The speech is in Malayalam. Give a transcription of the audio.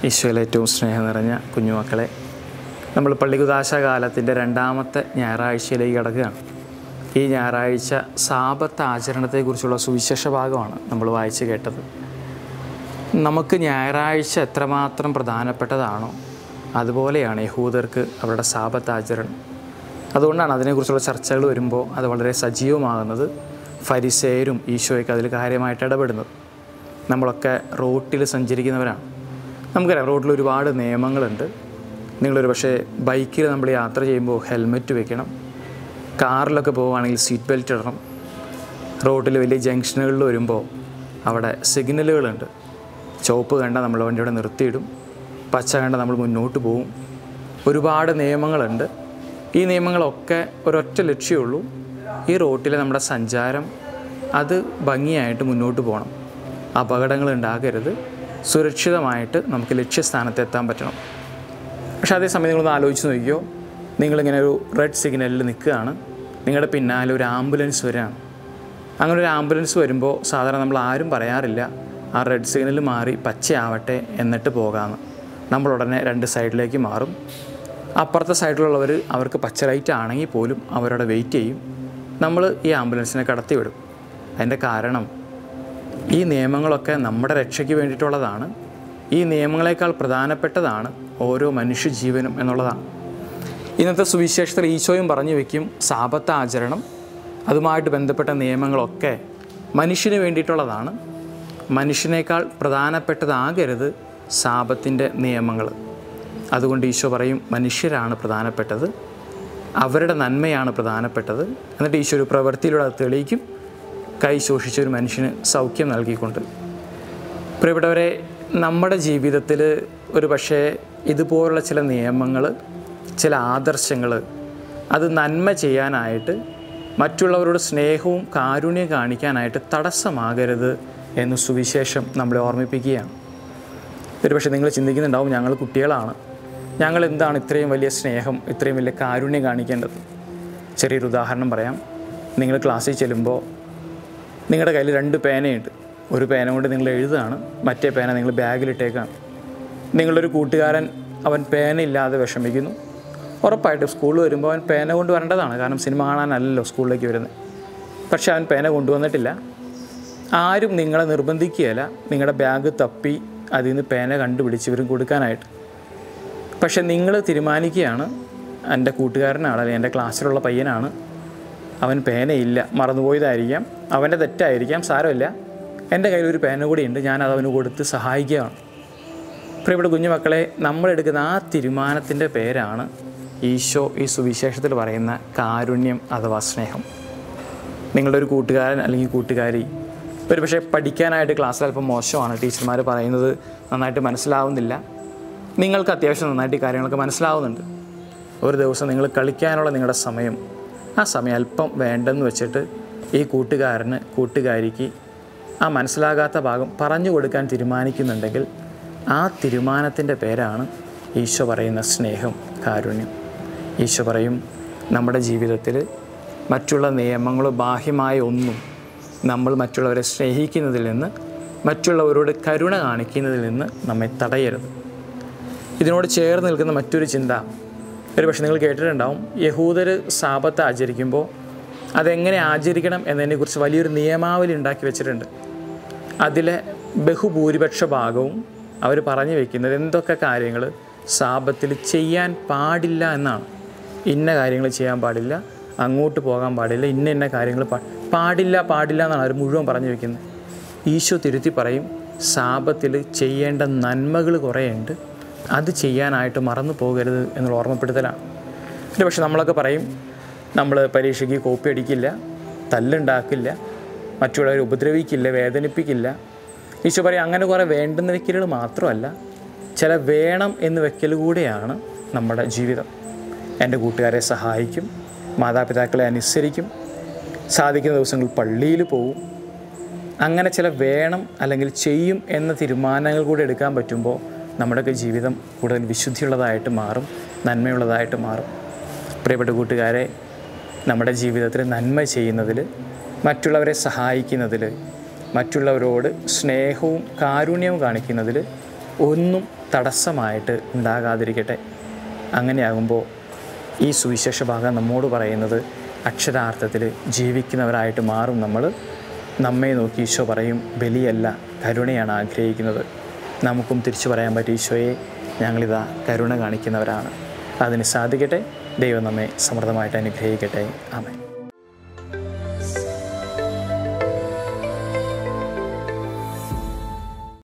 ഈശോയിൽ ഏറ്റവും സ്നേഹം നിറഞ്ഞ കുഞ്ഞുമക്കളെ നമ്മൾ പള്ളികുദാശ കാലത്തിൻ്റെ രണ്ടാമത്തെ ഞായറാഴ്ചയിലേക്ക് കിടക്കുകയാണ് ഈ ഞായറാഴ്ച സാപത്ത് ആചരണത്തെക്കുറിച്ചുള്ള സുവിശേഷ ഭാഗമാണ് നമ്മൾ വായിച്ച് കേട്ടത് നമുക്ക് ഞായറാഴ്ച എത്രമാത്രം പ്രധാനപ്പെട്ടതാണോ അതുപോലെയാണ് യഹൂദർക്ക് അവരുടെ സാപത്ത് ആചരണം അതുകൊണ്ടാണ് അതിനെക്കുറിച്ചുള്ള ചർച്ചകൾ വരുമ്പോൾ അത് വളരെ സജീവമാകുന്നത് ഫരിസേരും ഈശോയ്ക്ക് അതിൽ കാര്യമായിട്ട് ഇടപെടുന്നത് നമ്മളൊക്കെ റോട്ടിൽ സഞ്ചരിക്കുന്നവരാണ് നമുക്കറിയാം റോട്ടിൽ ഒരുപാട് നിയമങ്ങളുണ്ട് നിങ്ങളൊരു പക്ഷേ ബൈക്കിൽ നമ്മൾ യാത്ര ചെയ്യുമ്പോൾ ഹെൽമെറ്റ് വെക്കണം കാറിലൊക്കെ പോവുകയാണെങ്കിൽ സീറ്റ് ബെൽറ്റ് ഇടണം റോഡിൽ വലിയ ജംഗ്ഷനുകളിൽ വരുമ്പോൾ അവിടെ സിഗ്നലുകളുണ്ട് ചുവപ്പ് കണ്ട നമ്മൾ വണ്ടിയുടെ നിർത്തിയിടും പച്ച കണ്ട നമ്മൾ മുന്നോട്ട് പോവും ഒരുപാട് നിയമങ്ങളുണ്ട് ഈ നിയമങ്ങളൊക്കെ ഒരൊറ്റ ലക്ഷ്യമുള്ളൂ ഈ റോട്ടിലെ നമ്മുടെ സഞ്ചാരം അത് ഭംഗിയായിട്ട് മുന്നോട്ട് പോകണം അപകടങ്ങൾ ഉണ്ടാകരുത് സുരക്ഷിതമായിട്ട് നമുക്ക് ലക്ഷ്യസ്ഥാനത്ത് എത്താൻ പറ്റണം പക്ഷേ അതേസമയം നിങ്ങളൊന്ന് ആലോചിച്ച് നോക്കിയോ നിങ്ങളിങ്ങനെ ഒരു റെഡ് സിഗ്നലിൽ നിൽക്കുകയാണ് നിങ്ങളുടെ പിന്നാലെ ഒരു ആംബുലൻസ് വരികയാണ് അങ്ങനെ ഒരു ആംബുലൻസ് വരുമ്പോൾ സാധാരണ നമ്മൾ ആരും പറയാറില്ല ആ റെഡ് സിഗ്നൽ മാറി പച്ചയാവട്ടെ എന്നിട്ട് പോകാമെന്ന് നമ്മൾ ഉടനെ രണ്ട് സൈഡിലേക്ക് മാറും അപ്പുറത്തെ സൈഡിലുള്ളവർ അവർക്ക് പച്ച ലൈറ്റ് ആണെങ്കിൽ പോലും അവരവിടെ വെയിറ്റ് ചെയ്യും നമ്മൾ ഈ ആംബുലൻസിനെ കടത്തി വിടും അതിൻ്റെ കാരണം ഈ നിയമങ്ങളൊക്കെ നമ്മുടെ രക്ഷയ്ക്ക് വേണ്ടിയിട്ടുള്ളതാണ് ഈ നിയമങ്ങളെക്കാൾ പ്രധാനപ്പെട്ടതാണ് ഓരോ മനുഷ്യജീവനും എന്നുള്ളതാണ് ഇന്നത്തെ സുവിശേഷത്തിൽ ഈശോയും പറഞ്ഞു വയ്ക്കും സാപത്ത ആചരണം അതുമായിട്ട് ബന്ധപ്പെട്ട നിയമങ്ങളൊക്കെ മനുഷ്യന് വേണ്ടിയിട്ടുള്ളതാണ് മനുഷ്യനേക്കാൾ പ്രധാനപ്പെട്ടതാകരുത് സാപത്തിൻ്റെ നിയമങ്ങൾ അതുകൊണ്ട് ഈശോ പറയും മനുഷ്യരാണ് പ്രധാനപ്പെട്ടത് അവരുടെ നന്മയാണ് പ്രധാനപ്പെട്ടത് എന്നിട്ട് ഈശോ ഒരു പ്രവൃത്തിയിലൂടെ അത് തെളിയിക്കും കൈ ശോഷിച്ച ഒരു മനുഷ്യന് സൗഖ്യം നൽകിക്കൊണ്ട് പ്രിയപ്പെട്ടവരെ നമ്മുടെ ജീവിതത്തിൽ ഒരു പക്ഷേ ഇതുപോലുള്ള ചില നിയമങ്ങൾ ചില ആദർശങ്ങൾ അത് നന്മ ചെയ്യാനായിട്ട് മറ്റുള്ളവരോട് സ്നേഹവും കാരുണ്യം കാണിക്കാനായിട്ട് തടസ്സമാകരുത് എന്ന് സുവിശേഷം നമ്മളെ ഓർമ്മിപ്പിക്കുകയാണ് ഒരു പക്ഷേ നിങ്ങൾ ചിന്തിക്കുന്നുണ്ടാവും ഞങ്ങൾ കുട്ടികളാണ് ഞങ്ങൾ എന്താണ് ഇത്രയും വലിയ സ്നേഹം ഇത്രയും വലിയ കാരുണ്യം കാണിക്കേണ്ടത് ചെറിയൊരു ഉദാഹരണം പറയാം നിങ്ങൾ ക്ലാസ്സിൽ ചെല്ലുമ്പോൾ നിങ്ങളുടെ കയ്യിൽ രണ്ട് പേനയുണ്ട് ഒരു പേന കൊണ്ട് നിങ്ങൾ എഴുതുകയാണ് മറ്റേ പേന നിങ്ങൾ ബാഗിലിട്ടേക്കാണ് നിങ്ങളൊരു കൂട്ടുകാരൻ അവൻ പേന ഇല്ലാതെ വിഷമിക്കുന്നു ഉറപ്പായിട്ടും സ്കൂളിൽ വരുമ്പോൾ അവൻ പേന കൊണ്ട് വരേണ്ടതാണ് കാരണം സിനിമ കാണാനല്ലല്ലോ സ്കൂളിലേക്ക് വരുന്നത് പക്ഷേ അവൻ പേന കൊണ്ടുവന്നിട്ടില്ല ആരും നിങ്ങളെ നിർബന്ധിക്കുകയില്ല നിങ്ങളുടെ ബാഗ് തപ്പി അതിൽ നിന്ന് പേന കണ്ടുപിടിച്ച് ഇവരും കൊടുക്കാനായിട്ട് പക്ഷെ നിങ്ങൾ തീരുമാനിക്കുകയാണ് എൻ്റെ കൂട്ടുകാരനാണ് അല്ലെങ്കിൽ എൻ്റെ ക്ലാസ്സിലുള്ള പയ്യനാണ് അവൻ പേനയില്ല മറന്നുപോയതായിരിക്കാം അവൻ്റെ തെറ്റായിരിക്കാം സാരമില്ല എൻ്റെ കയ്യിൽ ഒരു പേന കൂടിയുണ്ട് ഞാനത് അവന് കൊടുത്ത് സഹായിക്കുകയാണ് പ്രിയപ്പെട്ട കുഞ്ഞുമക്കളെ നമ്മളെടുക്കുന്ന ആ തീരുമാനത്തിൻ്റെ പേരാണ് ഈശോ ഈ സുവിശേഷത്തിൽ പറയുന്ന കാരുണ്യം അഥവാ സ്നേഹം നിങ്ങളുടെ ഒരു കൂട്ടുകാരൻ അല്ലെങ്കിൽ കൂട്ടുകാരി ഒരു പക്ഷേ പഠിക്കാനായിട്ട് ക്ലാസ്സിൽ അല്പം മോശമാണ് ടീച്ചർമാർ പറയുന്നത് നന്നായിട്ട് മനസ്സിലാവുന്നില്ല നിങ്ങൾക്ക് അത്യാവശ്യം നന്നായിട്ട് ഈ കാര്യങ്ങളൊക്കെ മനസ്സിലാവുന്നുണ്ട് ഒരു ദിവസം നിങ്ങൾ കളിക്കാനുള്ള നിങ്ങളുടെ സമയം ആ സമയം അല്പം വേണ്ടെന്ന് വെച്ചിട്ട് ഈ കൂട്ടുകാരന് കൂട്ടുകാരിക്ക് ആ മനസ്സിലാകാത്ത ഭാഗം പറഞ്ഞു കൊടുക്കാൻ തീരുമാനിക്കുന്നുണ്ടെങ്കിൽ ആ തീരുമാനത്തിൻ്റെ പേരാണ് ഈശോ പറയുന്ന സ്നേഹം കാരുണ്യം ഈശോ പറയും നമ്മുടെ ജീവിതത്തിൽ മറ്റുള്ള നിയമങ്ങളോ ബാഹ്യമായ ഒന്നും നമ്മൾ മറ്റുള്ളവരെ സ്നേഹിക്കുന്നതിൽ നിന്ന് മറ്റുള്ളവരോട് കരുണ കാണിക്കുന്നതിൽ നിന്ന് നമ്മെ തടയരുത് ഇതിനോട് ചേർന്ന് നിൽക്കുന്ന മറ്റൊരു ചിന്ത ഒരു പക്ഷേ നിങ്ങൾ കേട്ടിട്ടുണ്ടാവും യഹൂദർ സാപത്ത് ആചരിക്കുമ്പോൾ അതെങ്ങനെ ആചരിക്കണം എന്നതിനെക്കുറിച്ച് വലിയൊരു നിയമാവലി ഉണ്ടാക്കി വെച്ചിട്ടുണ്ട് അതിലെ ബഹുഭൂരിപക്ഷ ഭാഗവും അവർ പറഞ്ഞു വെക്കുന്നത് എന്തൊക്കെ കാര്യങ്ങൾ സാപത്തിൽ ചെയ്യാൻ പാടില്ല എന്നാണ് ഇന്ന കാര്യങ്ങൾ ചെയ്യാൻ പാടില്ല അങ്ങോട്ട് പോകാൻ പാടില്ല ഇന്ന ഇന്ന കാര്യങ്ങൾ പാ പാടില്ല പാടില്ല എന്നാണ് അവർ മുഴുവൻ പറഞ്ഞു വെക്കുന്നത് ഈശോ തിരുത്തി പറയും സാപത്തിൽ ചെയ്യേണ്ട നന്മകൾ കുറേയുണ്ട് അത് ചെയ്യാനായിട്ട് മറന്നു പോകരുത് എന്നുള്ള ഓർമ്മപ്പെടുത്തലാണ് ഒരു പക്ഷെ നമ്മളൊക്കെ പറയും നമ്മൾ പരീക്ഷയ്ക്ക് കോപ്പി അടിക്കില്ല തല്ലുണ്ടാക്കില്ല മറ്റുള്ളവരെ ഉപദ്രവിക്കില്ല വേദനിപ്പിക്കില്ല ഈശോ പറയും അങ്ങനെ കുറേ വേണ്ടുന്ന വെക്കലുകൾ മാത്രമല്ല ചില വേണം എന്ന് വെക്കൽ കൂടെയാണ് നമ്മുടെ ജീവിതം എൻ്റെ കൂട്ടുകാരെ സഹായിക്കും മാതാപിതാക്കളെ അനുസരിക്കും സാധിക്കുന്ന ദിവസങ്ങൾ പള്ളിയിൽ പോവും അങ്ങനെ ചില വേണം അല്ലെങ്കിൽ ചെയ്യും എന്ന തീരുമാനങ്ങൾ കൂടി എടുക്കാൻ പറ്റുമ്പോൾ നമ്മുടെയൊക്കെ ജീവിതം കൂടുതൽ വിശുദ്ധിയുള്ളതായിട്ട് മാറും നന്മയുള്ളതായിട്ട് മാറും പ്രിയപ്പെട്ട കൂട്ടുകാരെ നമ്മുടെ ജീവിതത്തിൽ നന്മ ചെയ്യുന്നതിൽ മറ്റുള്ളവരെ സഹായിക്കുന്നതിൽ മറ്റുള്ളവരോട് സ്നേഹവും കാരുണ്യവും കാണിക്കുന്നതിൽ ഒന്നും തടസ്സമായിട്ട് ഉണ്ടാകാതിരിക്കട്ടെ അങ്ങനെയാകുമ്പോൾ ഈ സുവിശേഷ ഭാഗം നമ്മോട് പറയുന്നത് അക്ഷരാർത്ഥത്തിൽ ജീവിക്കുന്നവരായിട്ട് മാറും നമ്മൾ നമ്മെ നോക്കി ഈശോ പറയും ബലിയല്ല കരുണയാണ് ആഗ്രഹിക്കുന്നത് നമുക്കും തിരിച്ചു പറയാൻ പറ്റും ഈശോയെ ഞങ്ങളിതാ കരുണ കാണിക്കുന്നവരാണ് അതിന് സാധിക്കട്ടെ ദൈവം നമ്മെ സമൃദ്ധമായിട്ട് അനുഗ്രഹിക്കട്ടെ ആമേൻ